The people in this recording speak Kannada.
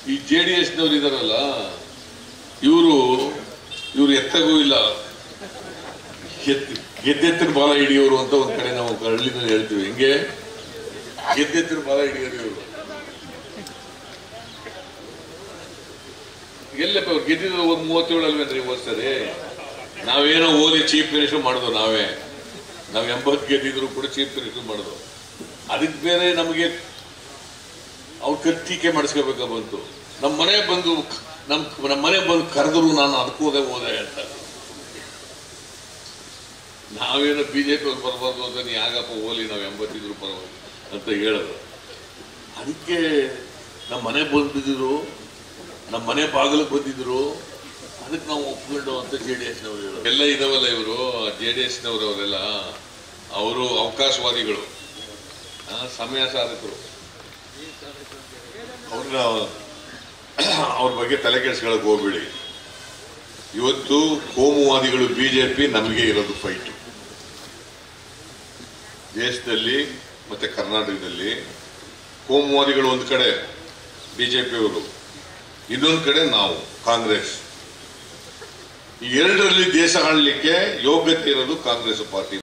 ಈ ಜೆ ಡಿ ಎಸ್ನವ್ರು ಇದಾರಲ್ಲ ಇವರು ಇವ್ರು ಎತ್ತಗೂ ಇಲ್ಲ ಎತ್- ಗೆದ್ದೆತ್ತಿನ ಬಾಲ ಹಿಡಿಯೋರು ಅಂತ ಒಂದ್ ಕಡೆ ನಾವು ಹಳ್ಳಿನಲ್ಲಿ ಹೇಳ್ತೀವಿ ಹಿಂಗೆ ಗೆದ್ದೆತ್ತಿನ ಬಾಲ ಹಿಡಿಯೋರು ಇವರು ಎಲ್ಲಪ್ಪ ಅವ್ರು ಗೆದ್ದಿದ್ದು ಒಂದ್ ಮೂವತ್ತೇಳು ಅಲ್ವೇನ್ರಿ ಹೋದ್ ಸರಿ ನಾವೇನೋ ಓದಿ ಚೀಫ್ ಮಿನಿಸ್ಟರ್ ಮಾಡೋದು ನಾವೇ ನಾವ್ ಎಂಬತ್ತು ಗೆದ್ದಿದ್ರು ಕೂಡ ಚೀಫ್ ಮಿನಿಸ್ಟರ್ ಮಾಡೋದು ಅದಕ್ಕೆ ಬೇರೆ ನಮಗೆ ಅವ್ರ ಕರ್ ಟೀಕೆ ಮಾಡಿಸ್ಕೋಬೇಕ ಬಂತು ನಮ್ಮ ಮನೆ ಬಂದು ನಮ್ ನಮ್ಮ ಮನೆ ಬಂದು ಕರೆದ್ರು ನಾನು ಅದಕ್ಕೂ ಹೋದೆ ಹೋದೆ ಅಂತ ನಾವೇನೋ ಬಿಜೆಪಿ ಅವ್ರು ಬರಬಾರ್ದು ಅಂತ ನೀ ಆಗಪ್ಪ ಹೋಲಿ ನಾವು ಎಂಬತ್ತಿದ್ರು ಪರವಾಗಿ ಅಂತ ಹೇಳೋದು ಅದಕ್ಕೆ ನಮ್ಮ ಮನೆ ಬಂದಿದ್ರು ನಮ್ಮ ಮನೆ ಬಾಗಿಲಿಗೆ ಬಂದಿದ್ರು ಅದಕ್ಕೆ ನಾವು ಒಪ್ಕೊಂಡು ಅಂತ ಜೆ ಡಿ ಎಸ್ನವ್ರು ಹೇಳೋದು ಎಲ್ಲ ಇದಾವಲ್ಲ ಇವರು ಜೆ ಡಿ ಎಸ್ನವ್ರು ಅವರೆಲ್ಲ ಅವರು ಅವಕಾಶವಾದಿಗಳು ಆ, ಸಮಯ ಸಾಧಕರು ಅವ್ರನ್ನ ಅವ್ರ ಬಗ್ಗೆ ತಲೆ ಕೆಡಿಸ್ಕೊಳಕ್ ಹೋಗ್ಬೇಡಿ ಇವತ್ತು ಕೋಮುವಾದಿಗಳು ಬಿಜೆಪಿ ನಮಗೆ ಇರೋದು ಫೈಟ್ ದೇಶದಲ್ಲಿ ಮತ್ತೆ ಕರ್ನಾಟಕದಲ್ಲಿ ಕೋಮುವಾದಿಗಳು ಒಂದು ಕಡೆ ಬಿಜೆಪಿಯವರು ಇನ್ನೊಂದು ಕಡೆ ನಾವು ಕಾಂಗ್ರೆಸ್ ಈ ಎರಡರಲ್ಲಿ ದೇಶ ಆಳ್ಲಿಕ್ಕೆ ಯೋಗ್ಯತೆ ಇರೋದು ಕಾಂಗ್ರೆಸ್ ಪಾರ್ಟಿ